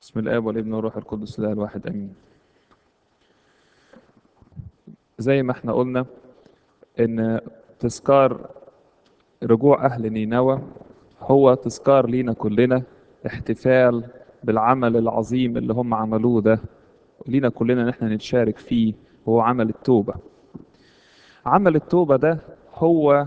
بسم الآب والابن والروح القدس الله الواحد آمين زي ما احنا قلنا إن تذكار رجوع أهل نينوى هو تذكار لينا كلنا احتفال بالعمل العظيم اللي هم عملوه ده لينا كلنا ان احنا نتشارك فيه وهو عمل التوبة عمل التوبة ده هو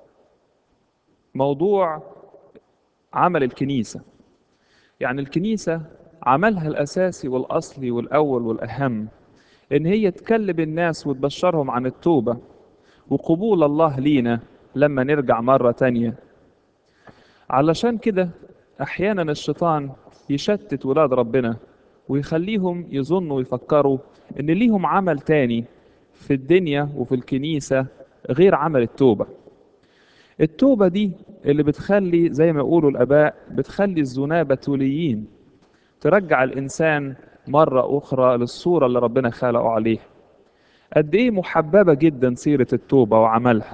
موضوع عمل الكنيسة يعني الكنيسة عملها الأساسي والأصلي والأول والأهم إن هي تكلم الناس وتبشرهم عن التوبة وقبول الله لينا لما نرجع مرة تانية علشان كده أحيانا الشيطان يشتت ولاد ربنا ويخليهم يظنوا ويفكروا إن ليهم عمل تاني في الدنيا وفي الكنيسة غير عمل التوبة التوبة دي اللي بتخلي زي ما يقولوا الآباء بتخلي الزنا بتوليين ترجع الإنسان مرة أخرى للصورة اللي ربنا خلقه عليها قد إيه محببة جدا سيرة التوبة وعملها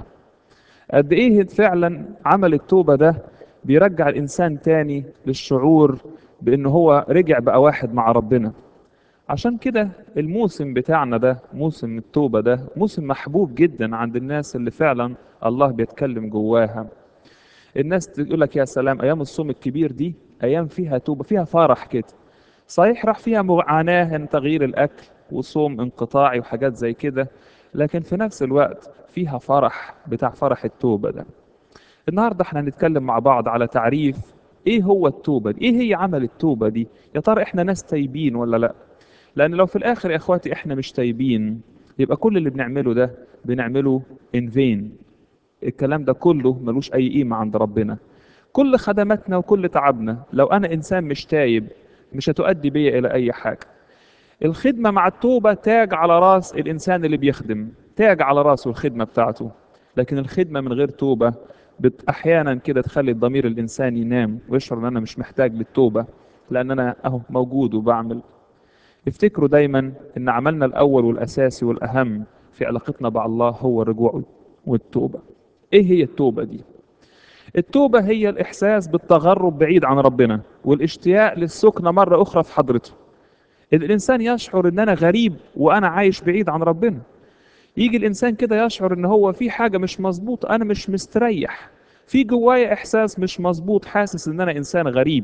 قد إيه فعلا عمل التوبة ده بيرجع الإنسان تاني للشعور بأنه هو رجع بقى واحد مع ربنا عشان كده الموسم بتاعنا ده موسم التوبة ده موسم محبوب جدا عند الناس اللي فعلا الله بيتكلم جواها الناس تقول لك يا سلام أيام الصوم الكبير دي أيام فيها توبة فيها فرح كده صحيح راح فيها معاناة ان تغيير الأكل وصوم انقطاعي وحاجات زي كده لكن في نفس الوقت فيها فرح بتاع فرح التوبة ده النهاردة احنا هنتكلم مع بعض على تعريف ايه هو التوبة دي ايه هي عمل التوبة دي يا ترى احنا ناس تايبين ولا لا لان لو في الاخر يا اخواتي احنا مش تايبين يبقى كل اللي بنعمله ده بنعمله ان فين الكلام ده كله ملوش اي قيمة عند ربنا كل خدماتنا وكل تعبنا لو انا انسان مش تايب مش هتؤدي بيا الى اي حاجة الخدمة مع التوبة تاج على راس الانسان اللي بيخدم تاج على راسه الخدمة بتاعته لكن الخدمة من غير توبة بت احيانا كده تخلي الضمير الانسان ينام ويشعر ان انا مش محتاج للتوبة لان انا اهو موجود وبعمل افتكروا دايما ان عملنا الاول والاساسي والاهم في علاقتنا مع الله هو الرجوع والتوبة ايه هي التوبة دي التوبة هي الإحساس بالتغرب بعيد عن ربنا والاشتياق للسكنة مرة أخرى في حضرته الإنسان يشعر إن أنا غريب وأنا عايش بعيد عن ربنا يجي الإنسان كده يشعر إن هو في حاجة مش مظبوط أنا مش مستريح في جوايا إحساس مش مظبوط حاسس إن أنا إنسان غريب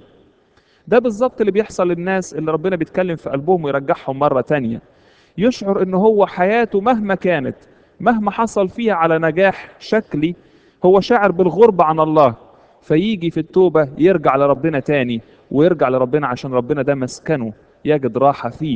ده بالظبط اللي بيحصل للناس اللي ربنا بيتكلم في قلبهم ويرجعهم مرة تانية يشعر إن هو حياته مهما كانت مهما حصل فيها على نجاح شكلي هو شاعر بالغربة عن الله فيجي في التوبة يرجع لربنا تاني ويرجع لربنا عشان ربنا ده مسكنه يجد راحة فيه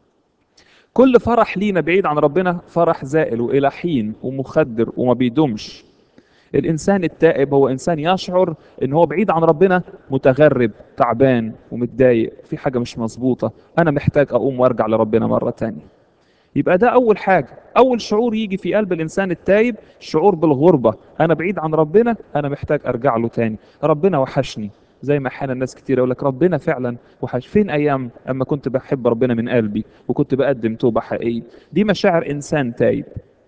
كل فرح لينا بعيد عن ربنا فرح زائل وإلى حين ومخدر وما بيدومش الإنسان التائب هو إنسان يشعر إن هو بعيد عن ربنا متغرب تعبان ومتضايق في حاجة مش مظبوطة أنا محتاج أقوم وأرجع لربنا مرة تانية يبقى ده أول حاجة أول شعور يجي في قلب الإنسان التايب شعور بالغربة أنا بعيد عن ربنا أنا محتاج أرجع له تاني ربنا وحشني زي ما أحيانا الناس كتير يقول لك ربنا فعلا وحش فين أيام أما كنت بحب ربنا من قلبي وكنت بقدم توبة حقيقية دي مشاعر إنسان تايب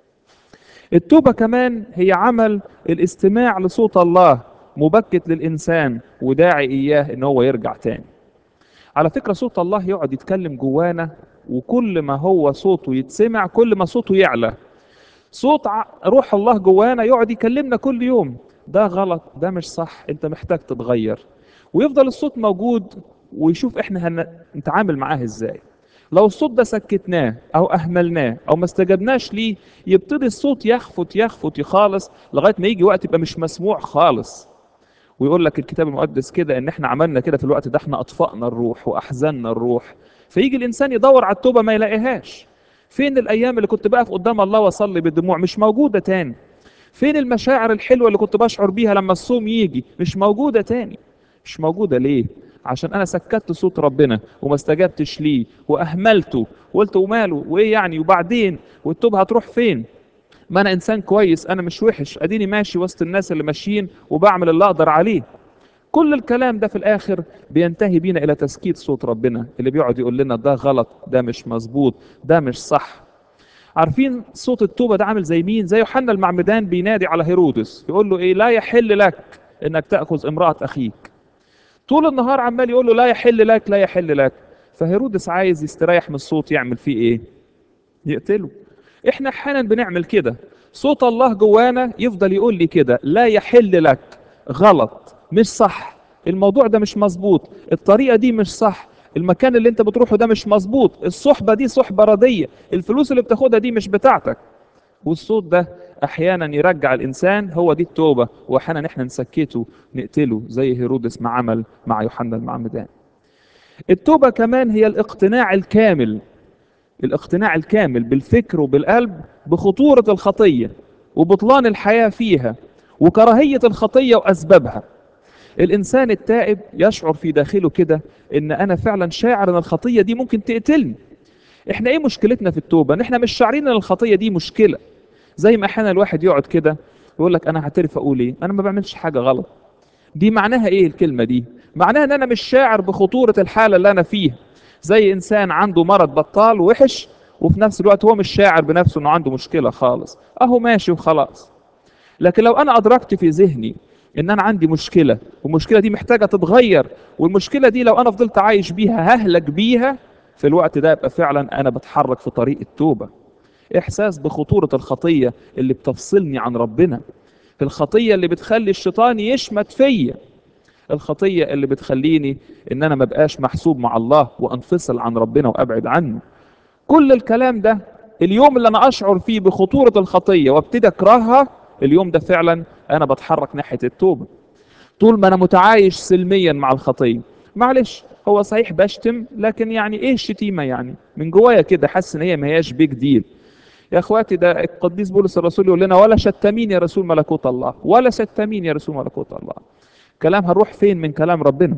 التوبة كمان هي عمل الاستماع لصوت الله مبكت للإنسان وداعي إياه إن هو يرجع تاني على فكرة صوت الله يقعد يتكلم جوانا وكل ما هو صوته يتسمع كل ما صوته يعلى صوت روح الله جوانا يقعد يكلمنا كل يوم ده غلط ده مش صح انت محتاج تتغير ويفضل الصوت موجود ويشوف احنا هنتعامل معاه ازاي لو الصوت ده سكتناه او اهملناه او ما استجبناش ليه يبتدي الصوت يخفت يخفت خالص لغايه ما يجي وقت يبقى مش مسموع خالص ويقول لك الكتاب المقدس كده ان احنا عملنا كده في الوقت ده احنا اطفأنا الروح واحزننا الروح فيجي الانسان يدور على التوبه ما يلاقيهاش فين الايام اللي كنت بقف قدام الله واصلي بالدموع مش موجوده تاني فين المشاعر الحلوه اللي كنت بشعر بيها لما الصوم يجي مش موجوده تاني مش موجوده ليه عشان انا سكتت صوت ربنا وما استجبتش ليه واهملته وقلت وماله وايه يعني وبعدين والتوبه هتروح فين ما انا انسان كويس انا مش وحش اديني ماشي وسط الناس اللي ماشيين وبعمل اللي اقدر عليه كل الكلام ده في الاخر بينتهي بينا الى تسكيت صوت ربنا اللي بيقعد يقول لنا ده غلط ده مش مظبوط ده مش صح عارفين صوت التوبه ده عامل زي مين زي يوحنا المعمدان بينادي على هيرودس يقول له ايه لا يحل لك انك تاخذ امراه اخيك طول النهار عمال يقول له لا يحل لك لا يحل لك فهيرودس عايز يستريح من الصوت يعمل فيه ايه يقتله احنا احيانا بنعمل كده صوت الله جوانا يفضل يقول لي كده لا يحل لك غلط مش صح الموضوع ده مش مظبوط الطريقه دي مش صح المكان اللي انت بتروحه ده مش مظبوط الصحبه دي صحبه رديه الفلوس اللي بتاخدها دي مش بتاعتك والصوت ده احيانا يرجع الانسان هو دي التوبه واحيانا احنا نسكته نقتله زي هيرودس ما عمل مع يوحنا المعمدان التوبه كمان هي الاقتناع الكامل الاقتناع الكامل بالفكر وبالقلب بخطوره الخطيه وبطلان الحياه فيها وكراهيه الخطيه واسبابها الانسان التائب يشعر في داخله كده ان انا فعلا شاعر ان الخطيه دي ممكن تقتلني احنا ايه مشكلتنا في التوبه ان احنا مش شاعرين ان الخطيه دي مشكله زي ما احيانا الواحد يقعد كده يقول لك انا هعترف اقول ايه انا ما بعملش حاجه غلط دي معناها ايه الكلمه دي معناها ان انا مش شاعر بخطوره الحاله اللي انا فيها زي انسان عنده مرض بطال وحش وفي نفس الوقت هو مش شاعر بنفسه انه عنده مشكله خالص اهو ماشي وخلاص لكن لو انا ادركت في ذهني ان انا عندي مشكله والمشكله دي محتاجه تتغير والمشكله دي لو انا فضلت عايش بيها ههلك بيها في الوقت ده يبقى فعلا انا بتحرك في طريق التوبه احساس بخطوره الخطيه اللي بتفصلني عن ربنا الخطيه اللي بتخلي الشيطان يشمت فيا الخطيه اللي بتخليني ان انا ما بقاش محسوب مع الله وانفصل عن ربنا وابعد عنه كل الكلام ده اليوم اللي انا اشعر فيه بخطوره الخطيه وابتدي اكرهها اليوم ده فعلا انا بتحرك ناحيه التوبه طول ما انا متعايش سلميا مع الخطيه معلش هو صحيح بشتم لكن يعني ايه الشتيمه يعني من جوايا كده حاسس ان هي ما هياش بيج ديل يا اخواتي ده القديس بولس الرسول يقول لنا ولا شتمين يا رسول ملكوت الله ولا شتمين يا رسول ملكوت الله كلام هنروح فين من كلام ربنا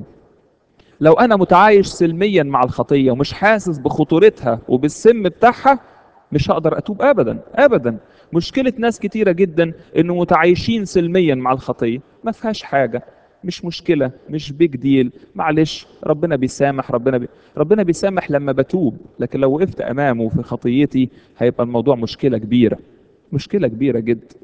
لو انا متعايش سلميا مع الخطيه ومش حاسس بخطورتها وبالسم بتاعها مش هقدر اتوب ابدا ابدا مشكله ناس كتيره جدا انه متعايشين سلميا مع الخطيه ما فيهاش حاجه مش مشكله مش بيج ديل معلش ربنا بيسامح ربنا بي... ربنا بيسامح لما بتوب لكن لو وقفت امامه في خطيتي هيبقى الموضوع مشكله كبيره مشكله كبيره جدا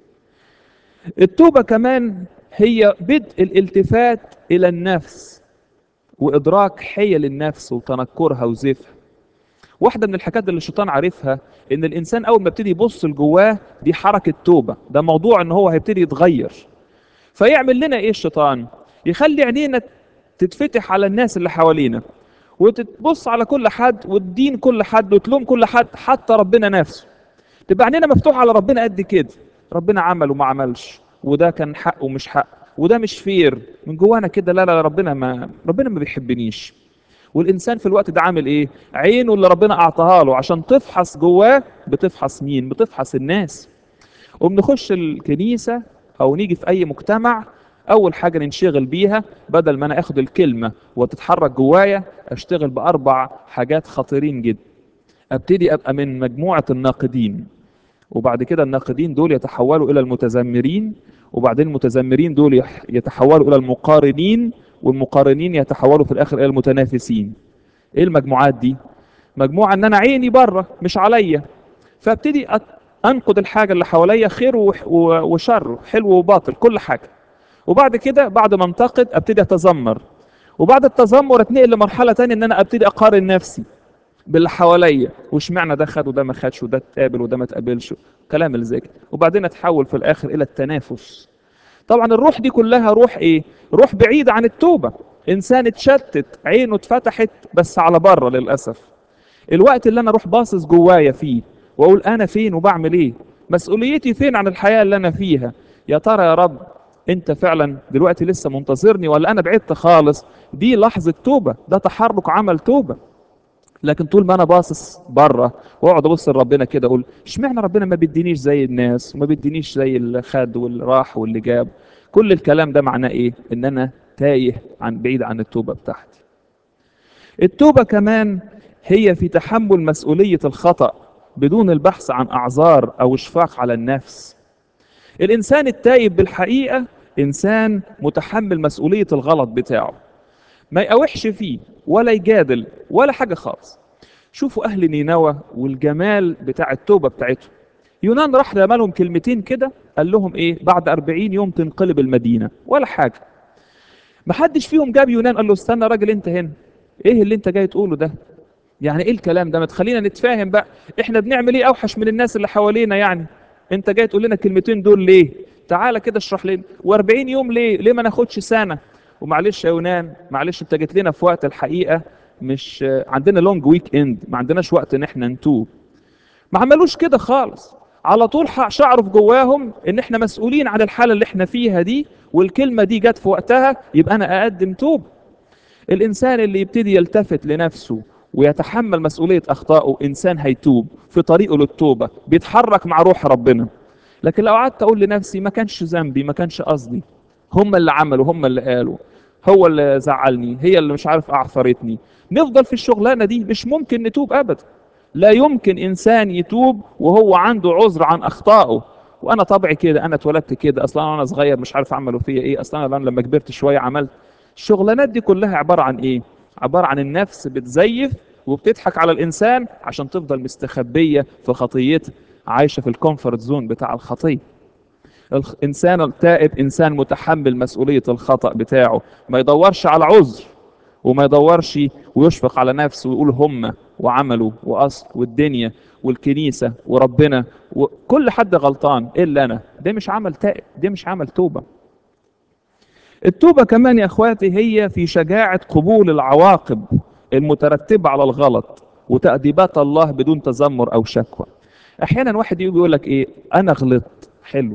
التوبه كمان هي بدء الالتفات الى النفس وادراك حيل النفس وتنكرها وزيفها واحده من الحاجات اللي الشيطان عارفها ان الانسان اول ما يبتدي يبص لجواه دي حركه توبه ده موضوع ان هو هيبتدي يتغير فيعمل لنا ايه الشيطان يخلي عينينا تتفتح على الناس اللي حوالينا وتتبص على كل حد وتدين كل حد وتلوم كل حد حتى ربنا نفسه تبقى عينينا مفتوحه على ربنا قد كده ربنا عمل وما عملش وده كان حق ومش حق وده مش فير من جوانا كده لا لا ربنا ما ربنا ما بيحبنيش والانسان في الوقت ده عامل ايه عينه اللي ربنا اعطاها له عشان تفحص جواه بتفحص مين بتفحص الناس وبنخش الكنيسه او نيجي في اي مجتمع اول حاجه ننشغل بيها بدل ما انا اخد الكلمه وتتحرك جوايا اشتغل باربع حاجات خطيرين جدا ابتدي ابقى من مجموعه الناقدين وبعد كده الناقدين دول يتحولوا الى المتذمرين وبعدين المتذمرين دول يتحولوا الى المقارنين والمقارنين يتحولوا في الاخر الى المتنافسين ايه المجموعات دي مجموعه ان انا عيني بره مش عليا فابتدي انقد الحاجه اللي حواليا خير وشر حلو وباطل كل حاجه وبعد كده بعد ما انتقد ابتدي اتذمر وبعد التذمر اتنقل لمرحله تانية ان انا ابتدي اقارن نفسي باللي حواليا واشمعنى ده خد وده ما خدش وده اتقابل وده ما اتقابلش كلام اللي زي كده وبعدين اتحول في الاخر الى التنافس طبعا الروح دي كلها روح ايه روح بعيده عن التوبه انسان اتشتت عينه اتفتحت بس على بره للاسف الوقت اللي انا اروح باصص جوايا فيه واقول انا فين وبعمل ايه مسؤوليتي فين عن الحياه اللي انا فيها يا ترى يا رب انت فعلا دلوقتي لسه منتظرني ولا انا بعدت خالص دي لحظه توبه ده تحرك عمل توبه لكن طول ما انا باصص بره واقعد ابص لربنا كده اقول اشمعنى ربنا ما بيدينيش زي الناس وما بيدينيش زي اللي خد واللي راح واللي جاب كل الكلام ده معناه ايه ان انا تايه عن بعيد عن التوبه بتاعتي التوبه كمان هي في تحمل مسؤوليه الخطا بدون البحث عن اعذار او اشفاق على النفس الانسان التائب بالحقيقه انسان متحمل مسؤوليه الغلط بتاعه ما يقاوحش فيه ولا يجادل ولا حاجه خالص شوفوا اهل نينوى والجمال بتاع التوبه بتاعتهم يونان راح رمالهم كلمتين كده قال لهم ايه بعد أربعين يوم تنقلب المدينه ولا حاجه ما حدش فيهم جاب يونان قال له استنى راجل انت هنا ايه اللي انت جاي تقوله ده يعني ايه الكلام ده ما تخلينا نتفاهم بقى احنا بنعمل ايه اوحش من الناس اللي حوالينا يعني انت جاي تقول لنا الكلمتين دول ليه تعالى كده اشرح لنا و40 يوم ليه ليه ما ناخدش سنه ومعلش يا يونان معلش انت جيت لنا في وقت الحقيقه مش عندنا لونج ويك اند ما عندناش وقت ان احنا نتوب ما عملوش كده خالص على طول شعروا في جواهم ان احنا مسؤولين عن الحاله اللي احنا فيها دي والكلمه دي جت في وقتها يبقى انا اقدم توب الانسان اللي يبتدي يلتفت لنفسه ويتحمل مسؤوليه اخطائه انسان هيتوب في طريقه للتوبه بيتحرك مع روح ربنا لكن لو قعدت اقول لنفسي ما كانش ذنبي ما كانش قصدي هم اللي عملوا هم اللي قالوا هو اللي زعلني هي اللي مش عارف اعثرتني نفضل في الشغلانه دي مش ممكن نتوب ابدا لا يمكن انسان يتوب وهو عنده عذر عن اخطائه وانا طبعي كده انا اتولدت كده اصلا انا صغير مش عارف اعملوا فيا ايه اصلا انا لما كبرت شويه عملت الشغلانات دي كلها عباره عن ايه عباره عن النفس بتزيف وبتضحك على الانسان عشان تفضل مستخبيه في خطيتها عايشه في الكومفورت زون بتاع الخطيه الانسان التائب انسان متحمل مسؤوليه الخطا بتاعه ما يدورش على عذر وما يدورش ويشفق على نفسه ويقول هم وعملوا واصل والدنيا والكنيسه وربنا وكل حد غلطان الا انا ده مش عمل تائب ده مش عمل توبه التوبه كمان يا اخواتي هي في شجاعه قبول العواقب المترتبه على الغلط وتأديبات الله بدون تذمر او شكوى احيانا واحد يجي يقول لك ايه انا غلطت حلو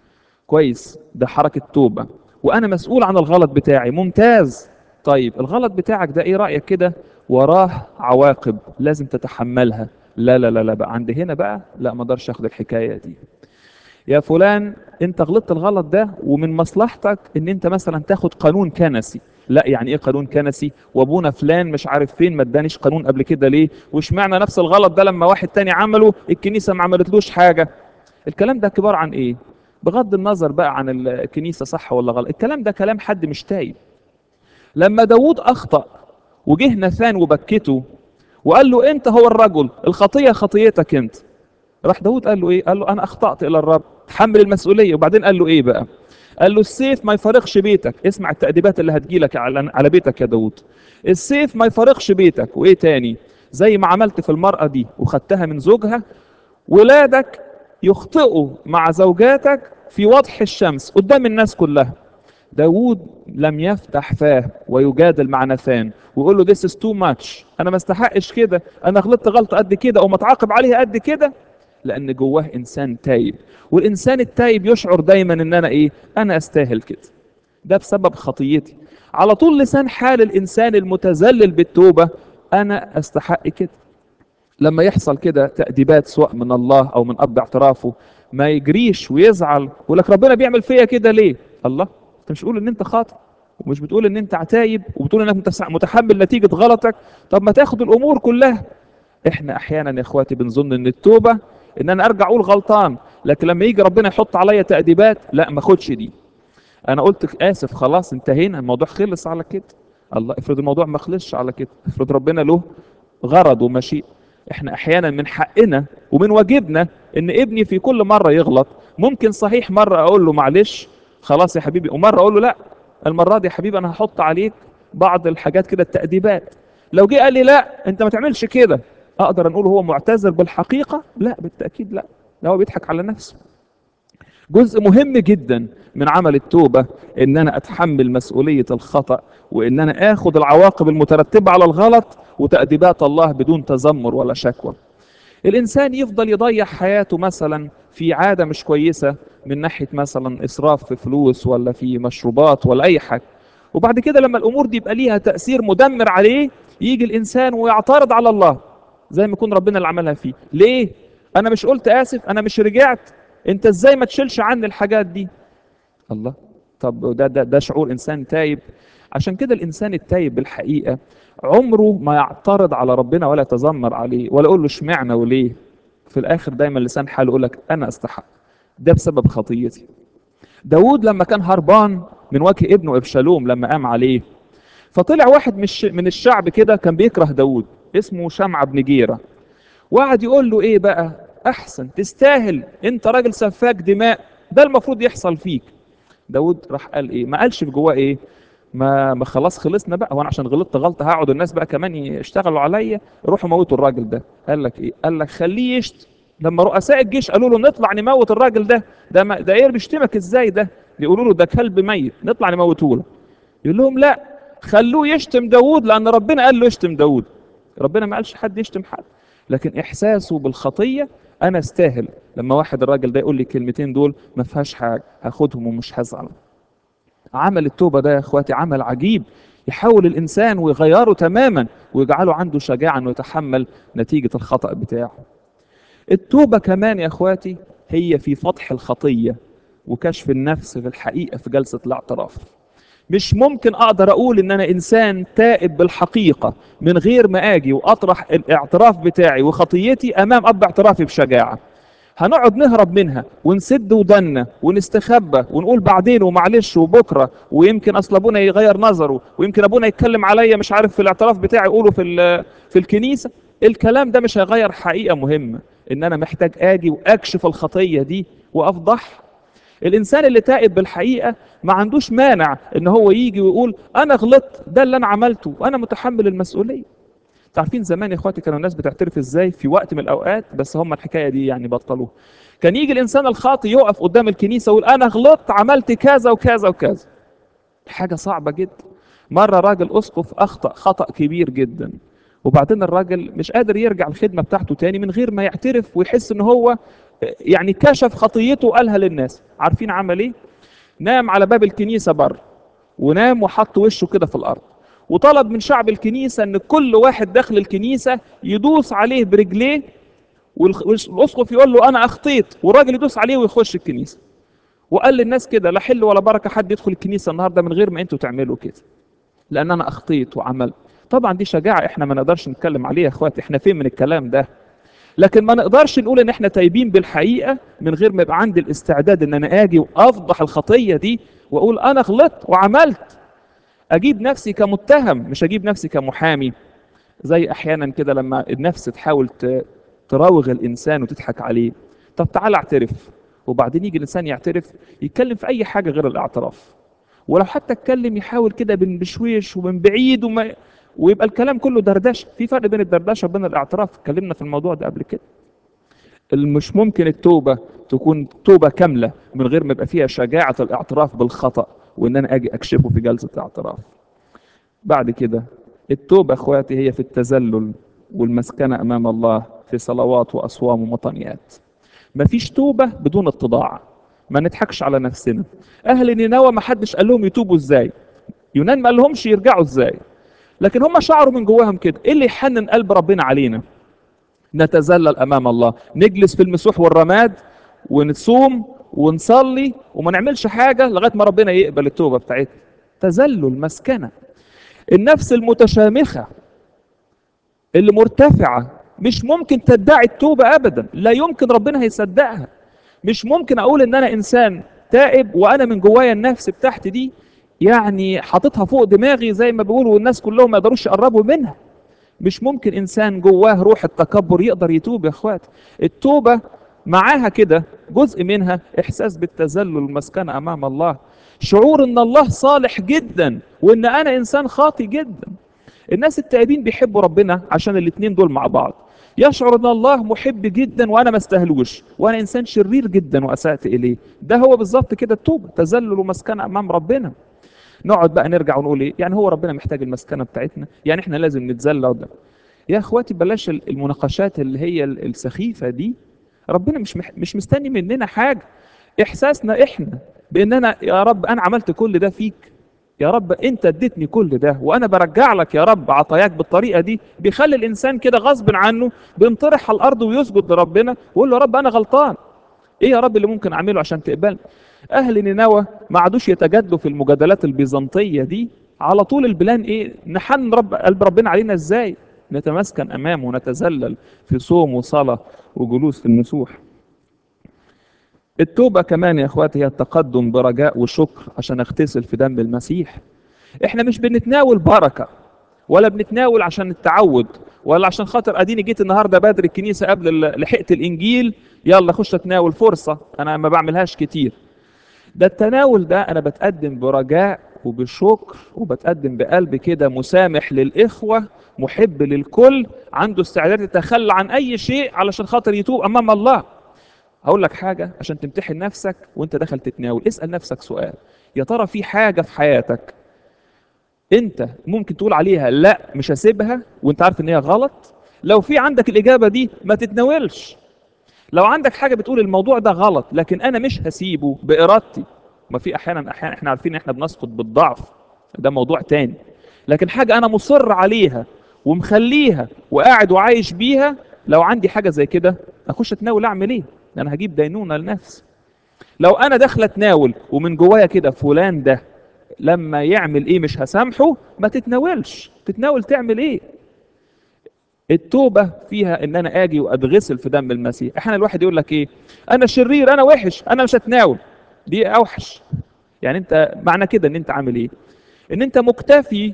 كويس ده حركه توبه وانا مسؤول عن الغلط بتاعي ممتاز طيب الغلط بتاعك ده ايه رايك كده وراه عواقب لازم تتحملها لا لا لا لا بقى عند هنا بقى لا ما اقدرش اخد الحكايه دي يا فلان انت غلطت الغلط ده ومن مصلحتك ان انت مثلا تاخد قانون كنسي لا يعني ايه قانون كنسي وابونا فلان مش عارف فين ما ادانيش قانون قبل كده ليه واشمعنى نفس الغلط ده لما واحد تاني عمله الكنيسه ما عملتلوش حاجه الكلام ده كبار عن ايه بغض النظر بقى عن الكنيسه صح ولا غلط الكلام ده كلام حد مش تايب لما داوود اخطا وجه نثان وبكته وقال له انت هو الرجل الخطيه خطيتك انت راح داود قال له ايه قال له انا اخطات الى الرب تحمل المسؤوليه وبعدين قال له ايه بقى قال له السيف ما يفارقش بيتك اسمع التأديبات اللي هتجيلك على على بيتك يا داود السيف ما يفارقش بيتك وايه تاني زي ما عملت في المرأة دي وخدتها من زوجها ولادك يخطئوا مع زوجاتك في وضح الشمس قدام الناس كلها داود لم يفتح فاه ويجادل مع نثان ويقول له this is too much انا ما استحقش كده انا غلطت غلطه قد كده او متعاقب عليها قد كده لان جواه انسان تايب والانسان التايب يشعر دايما ان انا ايه انا استاهل كده ده بسبب خطيتي على طول لسان حال الانسان المتذلل بالتوبه انا استحق كده لما يحصل كده تأديبات سواء من الله او من اب اعترافه ما يجريش ويزعل ويقول لك ربنا بيعمل فيا كده ليه الله انت مش بتقول ان انت خاطئ ومش بتقول ان انت عتايب وبتقول انك متحمل نتيجه غلطك طب ما تاخد الامور كلها احنا احيانا يا اخواتي بنظن ان التوبه ان انا ارجع اقول غلطان لكن لما يجي ربنا يحط عليا تأديبات لا ما اخدش دي انا قلت اسف خلاص انتهينا الموضوع خلص على كده الله افرض الموضوع ما خلصش على كده افرض ربنا له غرض ومشيئة احنا احيانا من حقنا ومن واجبنا ان ابني في كل مره يغلط ممكن صحيح مره اقول له معلش خلاص يا حبيبي ومره اقول له لا المره دي يا حبيبي انا هحط عليك بعض الحاجات كده التأديبات لو جه قال لي لا انت ما تعملش كده اقدر نقول هو معتذر بالحقيقه لا بالتاكيد لا ده هو بيضحك على نفسه جزء مهم جدا من عمل التوبه ان انا اتحمل مسؤوليه الخطا وان انا اخد العواقب المترتبه على الغلط وتاديبات الله بدون تذمر ولا شكوى الانسان يفضل يضيع حياته مثلا في عاده مش كويسه من ناحيه مثلا اسراف في فلوس ولا في مشروبات ولا اي حاجه وبعد كده لما الامور دي يبقى ليها تاثير مدمر عليه يجي الانسان ويعترض على الله زي ما يكون ربنا اللي عملها فيه ليه انا مش قلت اسف انا مش رجعت انت ازاي ما تشيلش عني الحاجات دي الله طب ده ده ده شعور انسان تايب عشان كده الانسان التايب بالحقيقه عمره ما يعترض على ربنا ولا يتذمر عليه ولا يقول له اشمعنى وليه في الاخر دايما لسان حاله يقول لك انا استحق ده بسبب خطيتي داود لما كان هربان من وجه ابنه ابشالوم لما قام عليه فطلع واحد مش من الشعب كده كان بيكره داود اسمه شمع بن جيرة وقعد يقول له ايه بقى احسن تستاهل انت راجل سفاك دماء ده المفروض يحصل فيك داود راح قال ايه ما قالش في جواه ايه ما ما خلاص خلصنا بقى وانا عشان غلطت غلطه هقعد الناس بقى كمان يشتغلوا عليا روحوا موتوا الراجل ده قال لك ايه قال لك خليه يشتم لما رؤساء الجيش قالوا له نطلع نموت الراجل ده ده ما ده ايه بيشتمك ازاي ده يقولوا له ده كلب ميت نطلع نموته له يقول لهم لا خلوه يشتم داوود لان ربنا قال له يشتم داوود ربنا ما قالش حد يشتم حد لكن احساسه بالخطيه انا استاهل لما واحد الراجل ده يقول لي الكلمتين دول ما فيهاش حاجه هاخدهم ومش هزعل عمل التوبه ده يا اخواتي عمل عجيب يحول الانسان ويغيره تماما ويجعله عنده شجاعه انه يتحمل نتيجه الخطا بتاعه التوبه كمان يا اخواتي هي في فتح الخطيه وكشف النفس في الحقيقه في جلسه الاعتراف مش ممكن اقدر اقول ان انا انسان تائب بالحقيقه من غير ما اجي واطرح الاعتراف بتاعي وخطيتي امام اب اعترافي بشجاعه هنقعد نهرب منها ونسد ودنا ونستخبى ونقول بعدين ومعلش وبكره ويمكن اصل ابونا يغير نظره ويمكن ابونا يتكلم عليا مش عارف في الاعتراف بتاعي يقوله في في الكنيسه الكلام ده مش هيغير حقيقه مهمه ان انا محتاج اجي واكشف الخطيه دي وافضحها الانسان اللي تائب بالحقيقه ما عندوش مانع ان هو يجي ويقول انا غلطت ده اللي انا عملته وانا متحمل المسؤوليه عارفين زمان يا اخواتي كانوا الناس بتعترف ازاي في وقت من الاوقات بس هم الحكايه دي يعني بطلوها كان يجي الانسان الخاطئ يقف قدام الكنيسه ويقول انا غلطت عملت كذا وكذا وكذا حاجه صعبه جدا مره راجل اسقف اخطا خطا كبير جدا وبعدين الراجل مش قادر يرجع الخدمه بتاعته تاني من غير ما يعترف ويحس ان هو يعني كشف خطيته وقالها للناس عارفين عمل ايه نام على باب الكنيسه بره ونام وحط وشه كده في الارض وطلب من شعب الكنيسه ان كل واحد داخل الكنيسه يدوس عليه برجليه والاسقف يقول له انا اخطيت والراجل يدوس عليه ويخش الكنيسه وقال للناس كده لا حل ولا بركه حد يدخل الكنيسه النهارده من غير ما انتوا تعملوا كده لان انا اخطيت وعملت طبعا دي شجاعه احنا ما نقدرش نتكلم عليها يا اخواتي احنا فين من الكلام ده لكن ما نقدرش نقول ان احنا تايبين بالحقيقه من غير ما يبقى عندي الاستعداد ان انا اجي وافضح الخطيه دي واقول انا غلطت وعملت اجيب نفسي كمتهم مش اجيب نفسي كمحامي زي احيانا كده لما النفس تحاول تراوغ الانسان وتضحك عليه طب تعال اعترف وبعدين يجي الانسان يعترف يتكلم في اي حاجه غير الاعتراف ولو حتى اتكلم يحاول كده بشويش ومن بعيد وما ويبقى الكلام كله دردشه في فرق بين الدردشه وبين الاعتراف اتكلمنا في الموضوع ده قبل كده مش ممكن التوبه تكون توبه كامله من غير ما يبقى فيها شجاعه الاعتراف بالخطا وان انا اجي اكشفه في جلسه اعتراف بعد كده التوبه اخواتي هي في التذلل والمسكنه امام الله في صلوات واصوام ومطنيات مفيش توبه بدون اتضاع ما نضحكش على نفسنا اهل نينوى ما حدش قال لهم يتوبوا ازاي يونان ما قالهمش يرجعوا ازاي لكن هم شعروا من جواهم كده ايه اللي يحنن قلب ربنا علينا نتذلل امام الله نجلس في المسوح والرماد ونصوم ونصلي وما نعملش حاجه لغايه ما ربنا يقبل التوبه بتاعتنا تذلل مسكنه النفس المتشامخه اللي مرتفعه مش ممكن تدعي التوبه ابدا لا يمكن ربنا هيصدقها مش ممكن اقول ان انا انسان تائب وانا من جوايا النفس بتاعتي دي يعني حاططها فوق دماغي زي ما بيقولوا والناس كلهم ما يقدروش يقربوا منها مش ممكن انسان جواه روح التكبر يقدر يتوب يا اخوات التوبه معاها كده جزء منها احساس بالتذلل والمسكنه امام الله شعور ان الله صالح جدا وان انا انسان خاطي جدا الناس التائبين بيحبوا ربنا عشان الاثنين دول مع بعض يشعر ان الله محب جدا وانا ما استاهلوش وانا انسان شرير جدا واسات اليه ده هو بالظبط كده التوبه تذلل ومسكنه امام ربنا نقعد بقى نرجع ونقول ايه يعني هو ربنا محتاج المسكنه بتاعتنا يعني احنا لازم نتذلل قدام يا اخواتي بلاش المناقشات اللي هي السخيفه دي ربنا مش مح... مش مستني مننا حاجه احساسنا احنا باننا يا رب انا عملت كل ده فيك يا رب انت اديتني كل ده وانا برجع لك يا رب عطاياك بالطريقه دي بيخلي الانسان كده غصب عنه بينطرح على الارض ويسجد لربنا ويقول له يا رب انا غلطان ايه يا رب اللي ممكن اعمله عشان تقبلني اهل نينوى ما عادوش يتجادلوا في المجادلات البيزنطيه دي على طول البلان ايه نحن رب قلب ربنا علينا ازاي نتمسكن امامه ونتذلل في صوم وصلاه وجلوس في المسوح التوبه كمان يا اخواتي هي التقدم برجاء وشكر عشان اغتسل في دم المسيح احنا مش بنتناول بركه ولا بنتناول عشان التعود ولا عشان خاطر اديني جيت النهارده بدري الكنيسه قبل لحقت الانجيل يلا خش اتناول فرصه انا ما بعملهاش كتير ده التناول ده انا بتقدم برجاء وبشكر وبتقدم بقلب كده مسامح للإخوة محب للكل عنده استعداد يتخلى عن أي شيء علشان خاطر يتوب أمام الله هقول لك حاجة عشان تمتحن نفسك وانت داخل تتناول اسأل نفسك سؤال يا ترى في حاجة في حياتك انت ممكن تقول عليها لا مش هسيبها وانت عارف ان هي غلط لو في عندك الإجابة دي ما تتناولش لو عندك حاجة بتقول الموضوع ده غلط لكن أنا مش هسيبه بإرادتي ما في أحيانا أحيانا إحنا عارفين إن إحنا بنسقط بالضعف ده موضوع تاني لكن حاجة أنا مصر عليها ومخليها وقاعد وعايش بيها لو عندي حاجة زي كده أخش أتناول أعمل إيه؟ أنا هجيب دينونة لنفسي لو أنا داخل أتناول ومن جوايا كده فلان ده لما يعمل إيه مش هسامحه ما تتناولش تتناول تعمل إيه؟ التوبة فيها ان انا اجي واتغسل في دم المسيح احيانا الواحد يقول لك ايه انا شرير انا وحش انا مش هتناول دي اوحش يعني انت معنى كده ان انت عامل ايه ان انت مكتفي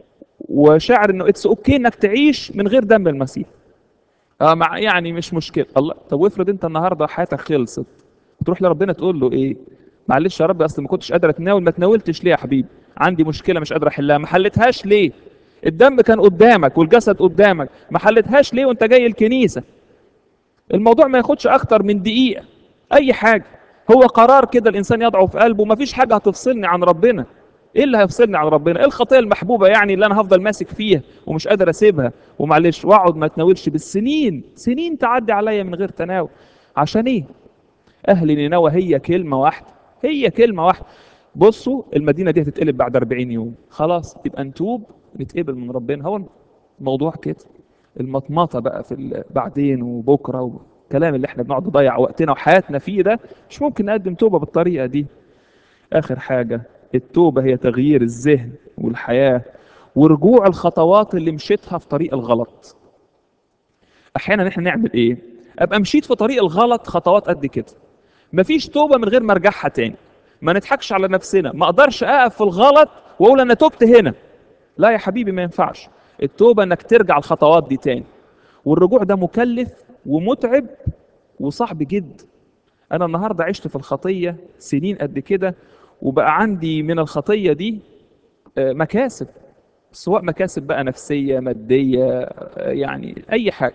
وشاعر انه اتس اوكي انك تعيش من غير دم المسيح اه مع يعني مش مشكله الله طب وافرض انت النهارده حياتك خلصت تروح لربنا تقول له ايه معلش يا رب اصل ما كنتش قادر اتناول ما تناولتش ليه يا حبيبي عندي مشكله مش قادر احلها ما حلتهاش ليه الدم كان قدامك والجسد قدامك ما حلتهاش ليه وانت جاي الكنيسه الموضوع ما ياخدش اكتر من دقيقه اي حاجه هو قرار كده الانسان يضعه في قلبه ما فيش حاجه هتفصلني عن ربنا ايه اللي هيفصلني عن ربنا ايه الخطيه المحبوبه يعني اللي انا هفضل ماسك فيها ومش قادر اسيبها ومعلش واقعد ما اتناولش بالسنين سنين تعدي عليا من غير تناول عشان ايه اهل نينوى هي كلمه واحده هي كلمه واحده بصوا المدينه دي هتتقلب بعد 40 يوم خلاص يبقى نتوب نتقبل من ربنا هو الموضوع كده المطمطه بقى في ال- بعدين وبكره والكلام اللي احنا بنقعد نضيع وقتنا وحياتنا فيه ده مش ممكن نقدم توبه بالطريقه دي اخر حاجه التوبه هي تغيير الذهن والحياه ورجوع الخطوات اللي مشيتها في طريق الغلط احيانا احنا نعمل ايه ابقى مشيت في طريق الغلط خطوات قد كده مفيش توبه من غير ما ارجعها تاني ما نضحكش على نفسنا ما اقدرش اقف في الغلط واقول انا تبت هنا لا يا حبيبي ما ينفعش التوبه انك ترجع الخطوات دي تاني والرجوع ده مكلف ومتعب وصعب جدا انا النهارده عشت في الخطيه سنين قد كده وبقى عندي من الخطيه دي آه، مكاسب سواء مكاسب بقى نفسيه ماديه آه، يعني اي حاجه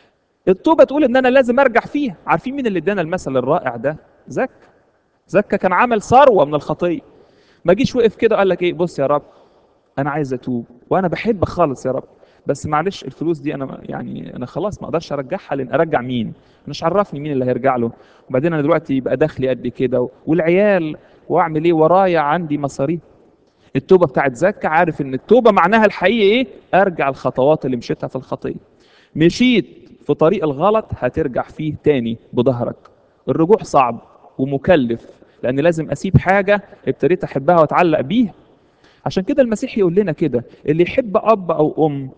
التوبه تقول ان انا لازم ارجع فيها عارفين مين اللي ادانا المثل الرائع ده زكا زكا كان عمل ثروه من الخطيه ما جيش وقف كده قال لك ايه بص يا رب انا عايز اتوب وانا بحبك خالص يا رب بس معلش الفلوس دي انا ما- يعني انا خلاص ما اقدرش ارجعها لان ارجع مين مش عرفني مين اللي هيرجع له وبعدين انا دلوقتي يبقى دخلي قد كده والعيال واعمل ايه ورايا عندي مصاريف التوبه بتاعت زكا عارف ان التوبه معناها الحقيقي ايه ارجع الخطوات اللي مشيتها في الخطيه مشيت في طريق الغلط هترجع فيه تاني بظهرك الرجوع صعب ومكلف لان لازم اسيب حاجه ابتديت احبها واتعلق بيها عشان كده المسيح يقول لنا كده اللي يحب اب او ام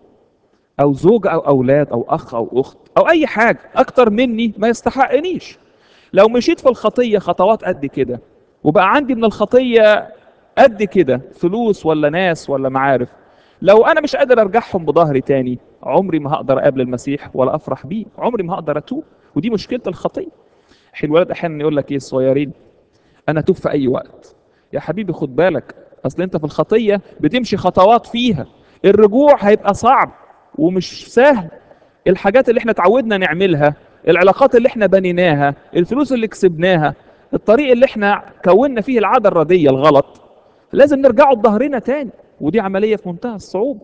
او زوج او اولاد او اخ او اخت او اي حاجه اكتر مني ما يستحقنيش لو مشيت في الخطيه خطوات قد كده وبقى عندي من الخطيه قد كده فلوس ولا ناس ولا معارف لو انا مش قادر ارجعهم بظهري تاني عمري ما هقدر اقابل المسيح ولا افرح بيه عمري ما هقدر اتوب ودي مشكله الخطيه حين الولد احيانا يقول لك ايه الصغيرين انا اتوب في اي وقت يا حبيبي خد بالك اصل انت في الخطيه بتمشي خطوات فيها الرجوع هيبقى صعب ومش سهل الحاجات اللي احنا اتعودنا نعملها العلاقات اللي احنا بنيناها الفلوس اللي كسبناها الطريق اللي احنا كونا فيه العاده الرديه الغلط لازم نرجعه بظهرنا تاني ودي عمليه في منتهى الصعوبه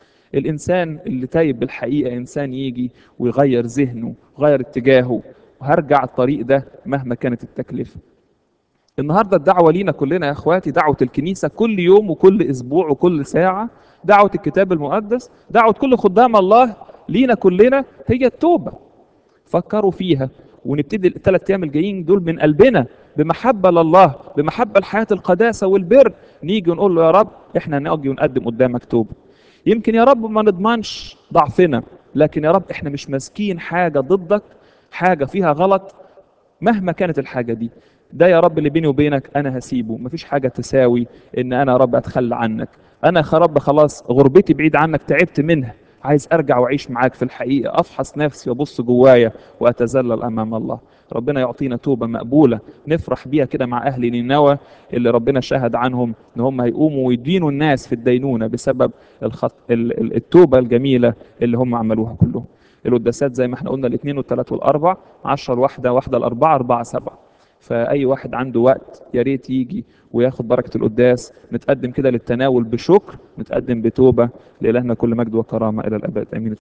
الانسان اللي تايب بالحقيقه انسان يجي ويغير ذهنه ويغير اتجاهه وهرجع الطريق ده مهما كانت التكلفه النهارده الدعوه لينا كلنا يا اخواتي دعوه الكنيسه كل يوم وكل اسبوع وكل ساعه دعوه الكتاب المقدس دعوه كل خدام الله لينا كلنا هي التوبه فكروا فيها ونبتدي الثلاث ايام الجايين دول من قلبنا بمحبه لله بمحبه لحياه القداسه والبر نيجي ونقول له يا رب احنا نيجي ونقدم قدامك توبه يمكن يا رب ما نضمنش ضعفنا لكن يا رب احنا مش ماسكين حاجه ضدك حاجه فيها غلط مهما كانت الحاجه دي ده يا رب اللي بيني وبينك انا هسيبه مفيش حاجه تساوي ان انا يا رب اتخلى عنك انا يا رب خلاص غربتي بعيد عنك تعبت منها عايز ارجع واعيش معاك في الحقيقه افحص نفسي وابص جوايا واتذلل امام الله ربنا يعطينا توبه مقبوله نفرح بيها كده مع اهل نينوى اللي ربنا شهد عنهم ان هم هيقوموا ويدينوا الناس في الدينونه بسبب الخط... ال- ال- التوبه الجميله اللي هم عملوها كلهم القداسات زي ما احنا قلنا الاثنين والثلاث والاربع 10 الواحده واحده الاربعه اربعه سبعه فاي واحد عنده وقت يا ريت يجي وياخد بركه القداس نتقدم كده للتناول بشكر نتقدم بتوبه لالهنا كل مجد وكرامه الى الابد امين